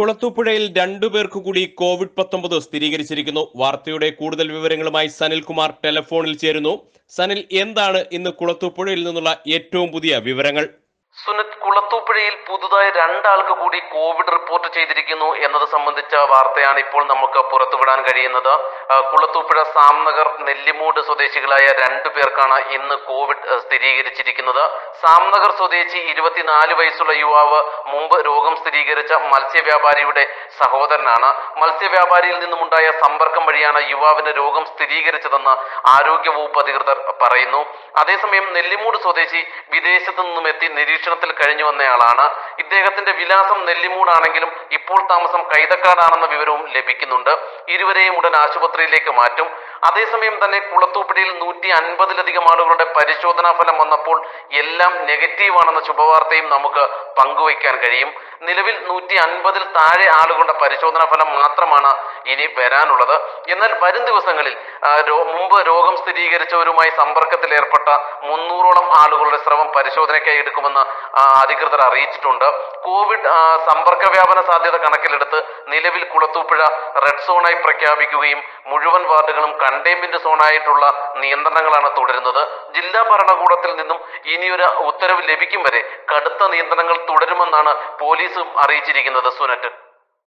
കുളത്തൂപ്പുഴയിൽ രണ്ടുപേർക്ക് കൂടി കോവിഡ് പത്തൊമ്പത് സ്ഥിരീകരിച്ചിരിക്കുന്നു വാർത്തയുടെ കൂടുതൽ വിവരങ്ങളുമായി സനിൽകുമാർ ടെലിഫോണിൽ ചേരുന്നു സനിൽ എന്താണ് ഇന്ന് കുളത്തൂപ്പുഴയിൽ നിന്നുള്ള ഏറ്റവും പുതിയ വിവരങ്ങൾ സുനിത് കുളത്തൂപ്പുഴയിൽ പുതുതായി രണ്ടാൾക്ക് കൂടി കോവിഡ് റിപ്പോർട്ട് ചെയ്തിരിക്കുന്നു എന്നത് സംബന്ധിച്ച വാർത്തയാണ് ഇപ്പോൾ നമുക്ക് പുറത്തുവിടാൻ കഴിയുന്നത് ആ, കുളത്തൂപ്പുഴ സാംനഗർ നെല്ലിമൂട് സ്വദേശികളായ രണ്ടു പേർക്കാണ് ഇന്ന് കോവിഡ് ആ, സ്ഥിരീകരിച്ചിരിക്കുന്നത് സാംനഗർ സ്വദേശി ഇരുപത്തിനാല് വയസ്സുള്ള യുവാവ് മുമ്പ് രോഗം സ്ഥിരീകരിച്ച മത്സ്യവ്യാപാരിയുടെ സഹോദരനാണ് മത്സ്യവ്യാപാരിയിൽ നിന്നുമുണ്ടായ സമ്പർക്കം വഴിയാണ് യുവാവിന് രോഗം സ്ഥിരീകരിച്ചതെന്ന് ആരോഗ്യവകുപ്പ് അധികൃതർ പറയുന്നു അതേസമയം നെല്ലിമൂട് സ്വദേശി വിദേശത്തു നിന്നും എത്തി നിരീക്ഷണത്തിൽ കഴിഞ്ഞു വന്നയാളാണ് ഇദ്ദേഹത്തിന്റെ വിലാസം നെല്ലിമൂടാണെങ്കിലും ഇപ്പോൾ താമസം കൈതക്കാടാണെന്ന വിവരവും ലഭിക്കുന്നുണ്ട് ഇരുവരെയും ഉടൻ ആശുപത്രിയിലേക്ക് മാറ്റും അതേസമയം തന്നെ കുളത്തൂപ്പടിയിൽ നൂറ്റി അൻപതിലധികം ആളുകളുടെ പരിശോധനാ ഫലം വന്നപ്പോൾ എല്ലാം നെഗറ്റീവ് ആണെന്ന ശുഭവാർത്തയും നമുക്ക് പങ്കുവയ്ക്കാൻ കഴിയും നിലവിൽ നൂറ്റി അൻപതിൽ താഴെ ആളുകളുടെ പരിശോധനാ ഫലം മാത്രമാണ് ഇനി വരാനുള്ളത് എന്നാൽ വരും ദിവസങ്ങളിൽ ആ, രോ- മുമ്പ് രോഗം സ്ഥിരീകരിച്ചവരുമായി സമ്പർക്കത്തിൽ ഏർപ്പെട്ട മുന്നൂറോളം ആളുകളുടെ സ്രവം പരിശോധനയ്ക്കായി എടുക്കുമെന്ന് ആ, അധികൃതർ അറിയിച്ചിട്ടുണ്ട് കോവിഡ് ആ, സമ്പർക്ക വ്യാപന സാധ്യത കണക്കിലെടുത്ത് നിലവിൽ കുളത്തൂപ്പുഴ റെഡ് സോണായി പ്രഖ്യാപിക്കുകയും മുഴുവൻ വാർഡുകളും കണ്ടെയ്ൻമെന്റ് സോണായിട്ടുള്ള നിയന്ത്രണങ്ങളാണ് തുടരുന്നത് ജില്ലാ ഭരണകൂടത്തിൽ നിന്നും ഇനിയൊരു ഉത്തരവ് ലഭിക്കും വരെ കടുത്ത നിയന്ത്രണങ്ങൾ തുടരുമെന്നാണ് പോലീസും അറിയിച്ചിരിക്കുന്നത് സുനറ്റ്